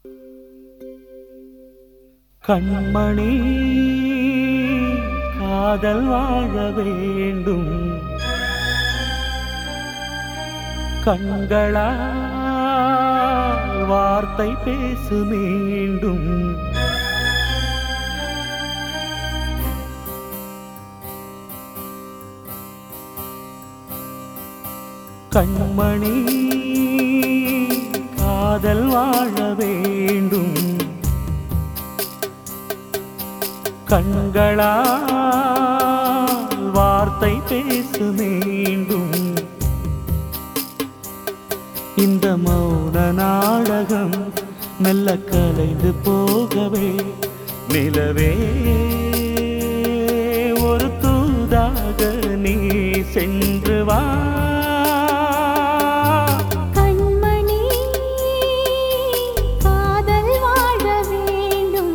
கண்மணி காதல் வாழ வேண்டும் கண்களால் வார்த்தை பேசு மீண்டும் கண்மணி காதல் வாழ வேண்டும் கண்களால் வார்த்தை பேசு மீண்டும் இந்த மௌன நாடகம் மெல்ல கலைந்து போகவே நிலவே ஒரு தூதாக நீ சென்று வா கண்மணி காதல் வாழ வேண்டும்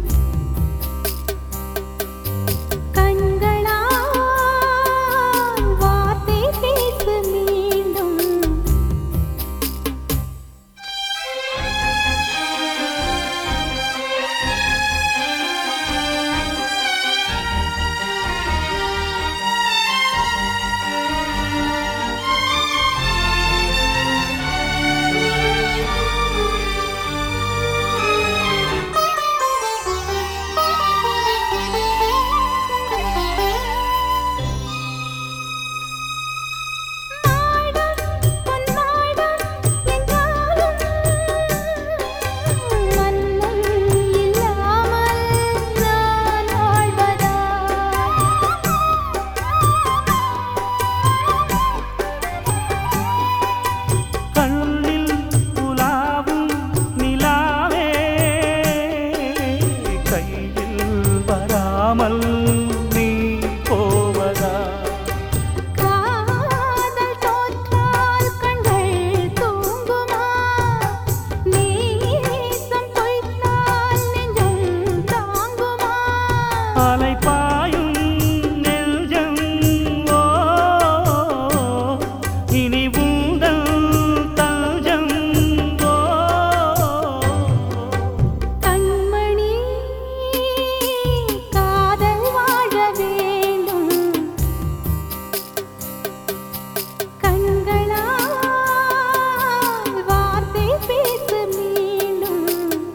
கண்களால் வார்த்தை பேசு மீண்டும் மாடம் பொன்மாடம் என்றாலும் மன்னம் இல்லாமல் நான் வாழ்வதா கண்ணில் உலாவும் நிலாவே கையில் வராமல் நீ போவதா காதல் தோற்றால் கண்கள் தூங்குமா நேசம் பொய்த்தால் நெஞ்சம் தாங்குமா அலைப்பாயும் நெஞ்சம் ஓ இனி உந்தல் தஞ்சம் ஓ கண்மணி காதல் வாழ வேண்டும் கண்களால் வார்த்தை பேசு மீண்டும்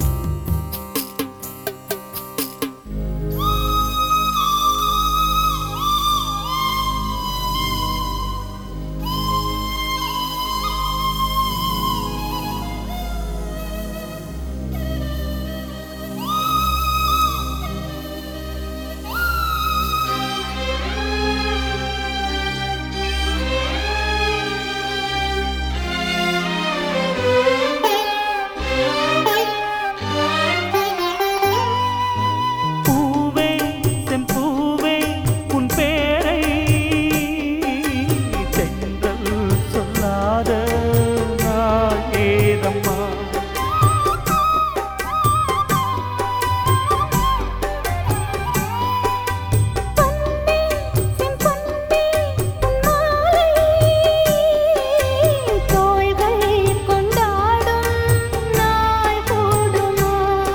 பூவே செம்பூவே உன் பேரை தென்றல் சொல்லாத நாள் ஏதம்மா பொன்னே செம்பொன்னே பொன்மாலை தோள்கள் கொண்டாடும் நாள் கூடுமா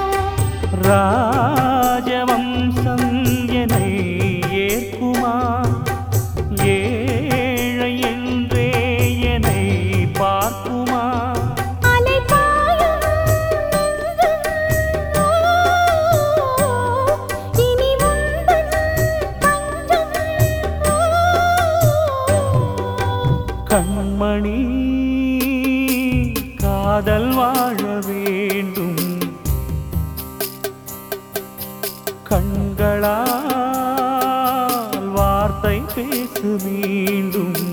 ராஜவம்சம் என்னை ஏற்குமா ஏழை என்றே என்னை பார்க்குமா அலைபாயும் நெஞ்சம் ஓ இனி உந்தன் தஞ்சம் ஓ கண்மணி காதல் வாழ வேண்டும் கண்களால் வார்த்தை பேசு மீண்டும்